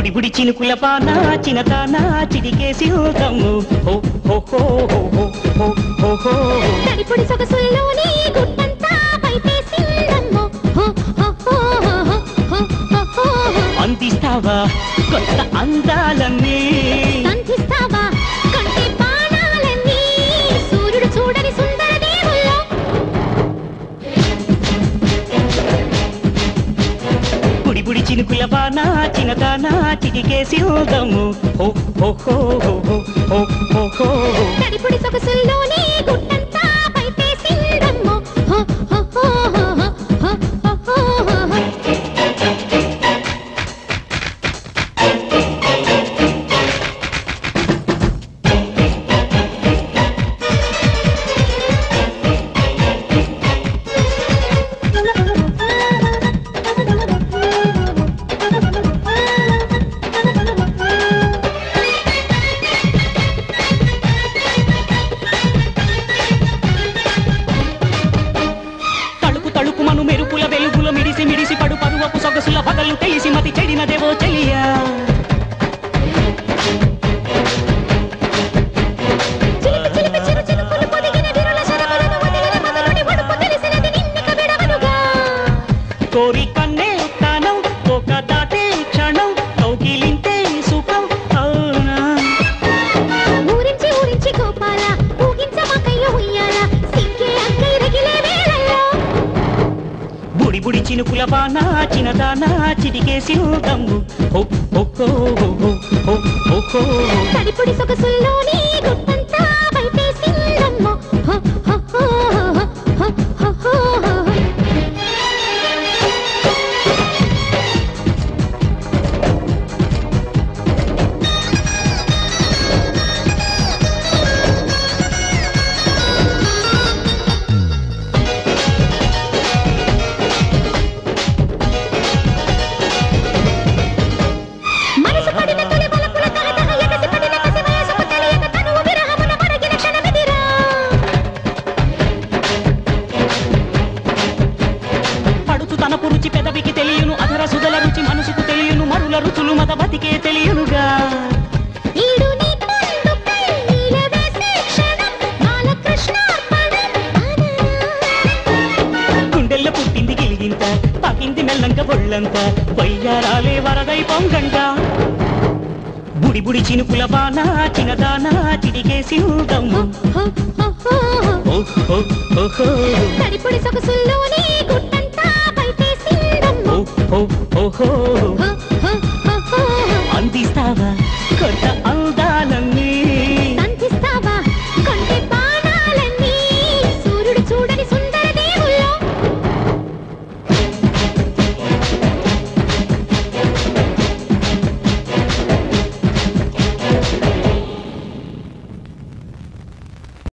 బుడి బుడి చినుకుల పాన చినతాన చిటికేసి ఊదమ్ము హో హో హో హో హో హో హో హో తడిపుడి సొగసుల్లోని గుట్టంతా పైపేసిందమ్మో హో హో హో హో హో హో హో హో అందిస్తావా కొత్త అందాలన్నీ సంధిస్తావా కంటి బాణాలన్నీ సూర్యుడు చూడని సుందర దేవుల్లో బుడి బుడి చినుకుల పాన చినతాన చిటికేసి ఊదమ్ము హో హో హో హో హో హో హో హో తడిపుడి సొగసుల్లోని గుట్టంతా పైపేసిందమ్మో హో హో హో హో హో హో హో హో తడుపు తడుపు మను మెరుపుల వెలుగుల మిడిసి మిడిసి పడు పరువపు సొగసుల పగలు తెలిసి మతి చెడినదేవో చెలియా చిలిపి చిలిపి చిరు చినుకులు పొదిగిన విరుల శరములను వదిలిన మొదలుని ఒడుపు తెలిసినది నిన్నిక విడవనుగా కోరి కన్నే తానం ఒక దాటే క్షణం కౌగిలింతే సుఖం అవునా ఊరించి ఊరించి గోపాల ఊగించమాకయ్య ఉయ్యాల సింకే అంకై రగిలే వేళల్లో బుడి బుడి చినుకుల బాన చిన్నదాన చిటికేసి దమ్ము హో హో హో హో హో హో హో హో తడిపుడి సొగసుల్లోని గుట్టంతా పైపేసిందమ్మో హో హో హో హో హో హో హో మనసు పడిన తొలి బలపుల తహతహ ఎగసి పడిన కసి వయసుకు తెలియక తనువు విరహమున మరగిన క్షణమిదిరా పడుచు తన పురుచి పెదవికి తెలియను అధర సుధల రుచి మనసుకు తెలియను మరుల రుచులు మత బతికే తెలియనుగా ఈడు నీ కందుకై నీలవేసే క్షణం బాలకృష్ణార్పణం గుండెల్ల పుట్టింది గిలిగింత పకింది మెల్లంక బొళ్ళంత వయ్యారాలే వరదై పొంగంట బుడి బుడి చినుకుల బాన చిన్నదాన చిటికేసి దమ్ము హో హో హో హో ఓ హో హో హో తడిపుడి సొగసుల్లోని గుట్టంతా పైపేసిందమ్మో ఓ హో హో హో హో హో హో హో అందిస్తావా కొత్త